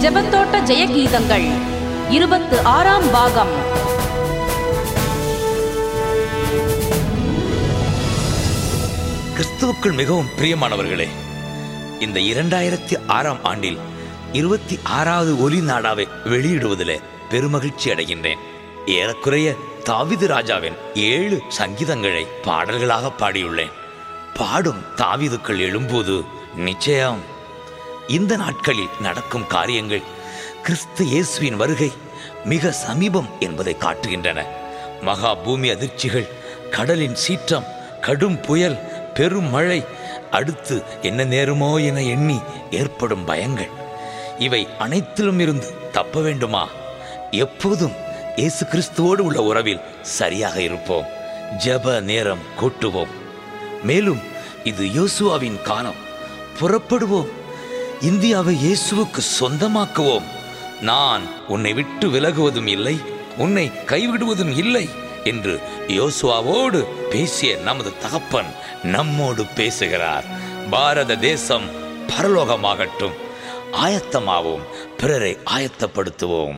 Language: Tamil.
ஜெபத்தோட்ட ஜெயகீதங்கள் இருபத்து ஆறாம் பாகம் கிறிஸ்துவுக்குள் மிகவும் பிரியமானவர்களே இந்த இரண்டாயிரத்தி ஆறாம் ஆண்டில் இருபத்தி ஆறாவது ஒலி நாடாவை வெளியிடுவதில் பெருமகிழ்ச்சி அடைகின்றேன் ஏறக்குறைய தாவிது ராஜாவின் ஏழு சங்கீதங்களை பாடல்களாக பாடியுள்ளேன் பாடும் தாவிதுக்கள் எழும்போது நிச்சயம் இந்த நாட்களில் நடக்கும் காரியங்கள் கிறிஸ்து இயேசுவின் வருகை மிக சமீபம் என்பதை காட்டுகின்றன மகா பூமி அதிர்ச்சிகள் கடலின் சீற்றம் கடும் புயல் பெரும் மழை அடுத்து என்ன நேருமோ என எண்ணி ஏற்படும் பயங்கள் இவை அனைத்திலும் இருந்து தப்ப வேண்டுமா எப்போதும் இயேசு கிறிஸ்துவோடு உள்ள உறவில் சரியாக இருப்போம் ஜெப நேரம் கூட்டுவோம் மேலும் இது யோசுவாவின் காலம் புறப்படுவோம் இந்தியாவை இயேசுவுக்கு சொந்தமாக்குவோம் நான் உன்னை விட்டு விலகுவதும் இல்லை உன்னை கைவிடுவதும் இல்லை என்று யோசுவாவோடு பேசிய நமது தகப்பன் நம்மோடு பேசுகிறார் பாரத தேசம் பரலோகமாகட்டும் ஆயத்தமாவோம் பிறரை ஆயத்தப்படுத்துவோம்